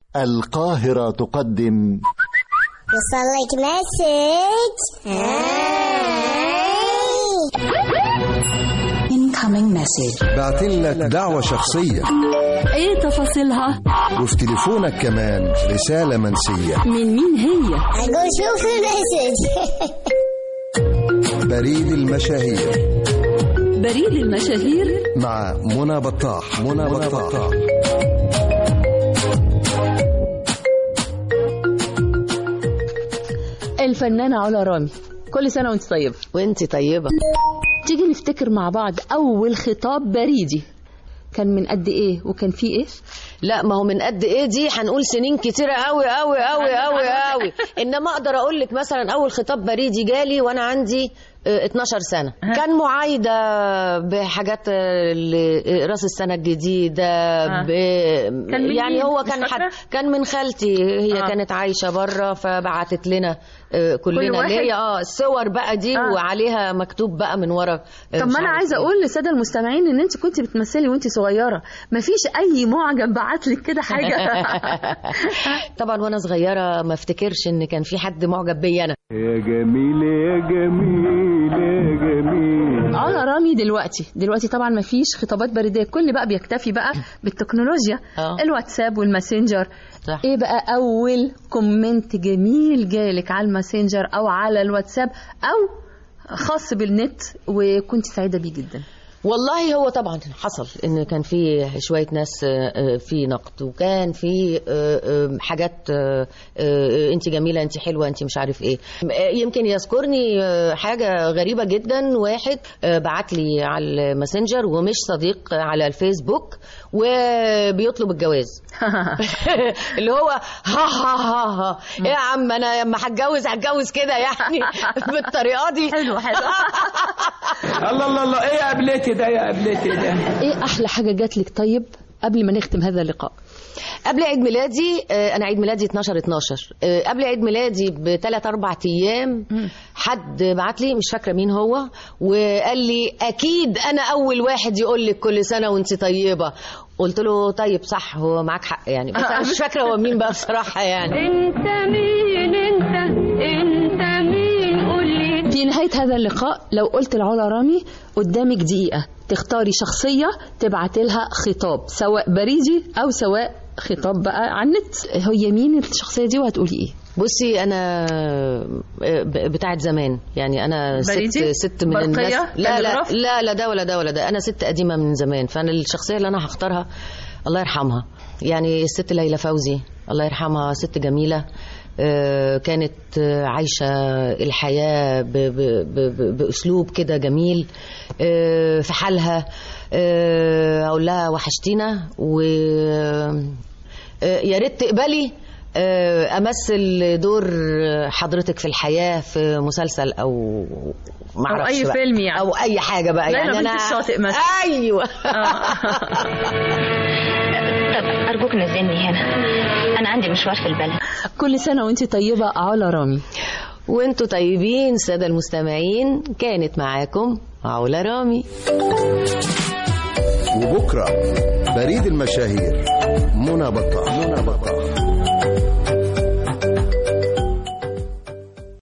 القاهرة تقدم وصلك مسج incoming message بعتين لك دعوة شخصية ايه تفاصيلها وفي تليفونك كمان رسالة منسية من مين هي أقول شوف المسج بريد المشاهير بريد المشاهير مع منى بطاح منى بطاح الفنانة علا رامي كل سنة وانت طيبة وانت طيبة تيجي نفتكر مع بعض أول خطاب بريدي كان من قد إيه وكان فيه إيه؟ لا ما هو من قد ايه دي هنقول سنين كتيرة قوي قوي قوي قوي قوي انما اقدر اقول لك مثلا اول خطاب بريدي جالي وانا عندي آه، 12 سنة كان معايدة بحاجات آه، ل- راس السنة الجديدة ب... كان من يعني مين؟ هو مش كان فاكرة؟ حد كان من خالتي هي آه. كانت عايشة بره فبعتت لنا آه، كلنا واحد؟ اللي هي اه الصور بقى دي آه. وعليها مكتوب بقى من ورا آه، طب مش ما أنا عارف عايزة إيه. أقول للسادة المستمعين إن أنت كنت بتمثلي وأنت صغيرة مفيش أي معجب بعت لك كده حاجة طبعا وانا صغيره ما افتكرش ان كان في حد معجب بيا انا يا جميل يا جميل يا جميل علا رامي دلوقتي دلوقتي طبعا مفيش خطابات بريدية الكل بقى بيكتفي بقى بالتكنولوجيا آه. الواتساب والماسنجر صح. ايه بقى اول كومنت جميل جالك على الماسنجر او على الواتساب او خاص بالنت وكنت سعيدة بيه جدا والله هو طبعا حصل ان كان في شويه ناس آه، آه، في نقد وكان في آه، آه، حاجات انت جميله انت حلوه انت مش عارف ايه آه، يمكن يذكرني آه، حاجه غريبه جدا واحد آه، بعت لي على الماسنجر ومش صديق على الفيسبوك وبيطلب الجواز اللي هو ها ها ها ها ايه يا عم انا لما هتجوز هتجوز كده يعني بالطريقه دي حلو حلو الله الله الله ايه يا قبلتي ده يا قبلتي ده ايه احلى حاجة جات لك طيب قبل ما نختم هذا اللقاء قبل عيد ميلادي آه، انا عيد ميلادي 12 12 آه، قبل عيد ميلادي بثلاث اربع ايام حد بعت لي مش فاكره مين هو وقال لي اكيد انا اول واحد يقول لك كل سنه وانت طيبه قلت له طيب صح هو معاك حق يعني بس انا مش فاكره هو مين بقى بصراحه يعني انت مين انت انت مين قول لي في نهاية هذا اللقاء لو قلت لعلا رامي قدامك دقيقة تختاري شخصية تبعت لها خطاب سواء بريدي أو سواء خطاب بقى على النت هي مين الشخصية دي وهتقولي إيه بصي انا آه، ب- بتاعت زمان يعني انا ست بريدي؟ ست من برقية؟ الناس لا لا تلغراف؟ لا لا ده ولا ده ولا ده انا ست قديمه من زمان فانا الشخصيه اللي انا هختارها الله يرحمها يعني الست ليلى فوزي الله يرحمها ست جميله آه، كانت آه، عايشه الحياه ب- ب- ب- باسلوب كده جميل آه، في حالها آه، اقول لها وحشتينا و آه، يا ريت تقبلي آه، امثل دور حضرتك في الحياه في مسلسل او معرفش أي بقى. فيلم يعني. او اي حاجه بقى ليلى يعني بنت انا الشاطئ مثلا. ايوه طب ارجوك نزلني هنا انا عندي مشوار في البلد كل سنة وانت طيبة علا رامي وانتوا طيبين ساده المستمعين كانت معاكم علا رامي وبكرة بريد المشاهير منى بطاح منى بطاح